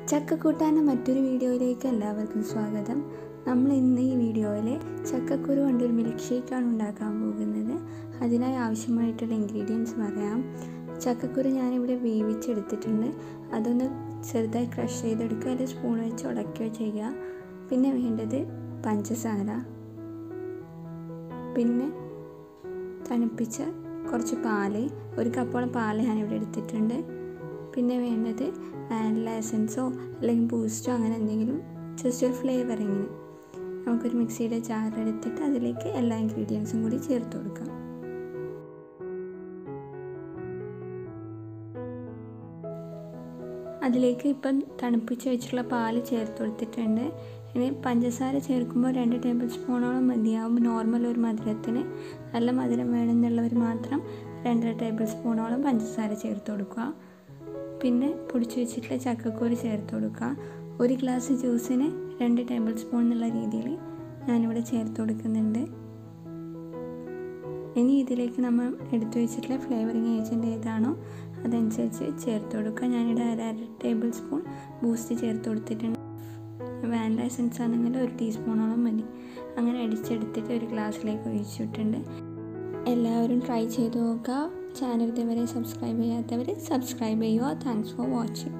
ചക്കക്കൂട്ടാൻ്റെ മറ്റൊരു വീഡിയോയിലേക്ക് എല്ലാവർക്കും സ്വാഗതം നമ്മൾ ഇന്ന് ഈ വീഡിയോയിൽ ചക്കക്കുരു കൊണ്ടൊരു മിൽക്ക് ഷേക്കാണ് ഉണ്ടാക്കാൻ പോകുന്നത് അതിനായി ആവശ്യമായിട്ടുള്ള ഇൻഗ്രീഡിയൻസ് പറയാം ചക്കക്കുരു ഞാനിവിടെ വേവിച്ചെടുത്തിട്ടുണ്ട് അതൊന്ന് ചെറുതായി ക്രഷ് ചെയ്തെടുക്കുക അല്ലെങ്കിൽ സ്പൂൺ വെച്ച് ഉടക്കുകയോ ചെയ്യുക പിന്നെ വേണ്ടത് പഞ്ചസാര പിന്നെ തണുപ്പിച്ച കുറച്ച് പാല് ഒരു കപ്പോളം പാല് ഞാനിവിടെ എടുത്തിട്ടുണ്ട് പിന്നെ വേണ്ടത് വാനില എസൻസോ അല്ലെങ്കിൽ ബൂസ്റ്റോ അങ്ങനെ എന്തെങ്കിലും ജസ്റ്റ് ഒരു ഫ്ലേവറിങ്ങിന് നമുക്കൊരു മിക്സിയുടെ ജാർ എടുത്തിട്ട് അതിലേക്ക് എല്ലാ ഇൻഗ്രീഡിയൻസും കൂടി ചേർത്ത് കൊടുക്കാം അതിലേക്ക് ഇപ്പം തണുപ്പിച്ച് വെച്ചിട്ടുള്ള പാല് ചേർത്ത് കൊടുത്തിട്ടുണ്ട് ഇനി പഞ്ചസാര ചേർക്കുമ്പോൾ രണ്ട് ടേബിൾ സ്പൂണോളം മതിയാവും നോർമൽ ഒരു മധുരത്തിന് നല്ല മധുരം വേണമെന്നുള്ളവർ മാത്രം രണ്ടര ടേബിൾ സ്പൂണോളം പഞ്ചസാര ചേർത്ത് കൊടുക്കുക പിന്നെ പൊടിച്ചു വെച്ചിട്ടുള്ള ചക്കക്കൂരി ചേർത്ത് കൊടുക്കുക ഒരു ഗ്ലാസ് ജ്യൂസിന് രണ്ട് ടേബിൾ സ്പൂൺ എന്നുള്ള രീതിയിൽ ഞാനിവിടെ ചേർത്ത് കൊടുക്കുന്നുണ്ട് ഇനി ഇതിലേക്ക് നമ്മൾ എടുത്തു വെച്ചിട്ടുള്ള ഫ്ലേവറിങ് ഏജൻറ്റ് ഏതാണോ അതനുസരിച്ച് ചേർത്ത് കൊടുക്കുക ഞാനിവിടെ അര അര ടേബിൾ സ്പൂൺ ബൂസ്റ്റ് ചേർത്ത് കൊടുത്തിട്ടുണ്ട് വാനില എസൻസ് ആണെങ്കിൽ ഒരു ടീസ്പൂണോളം മതി അങ്ങനെ അടിച്ചെടുത്തിട്ട് ഒരു ഗ്ലാസ്സിലേക്ക് ഒഴിച്ചിട്ടുണ്ട് എല്ലാവരും ട്രൈ ചെയ്ത് നോക്കുക ചാനൽ ഇതുവരെ സബ്സ്ക്രൈബ് ചെയ്യാത്തവർ സബ്സ്ക്രൈബ് ചെയ്യുക താങ്ക്സ് ഫോർ വാച്ചിങ്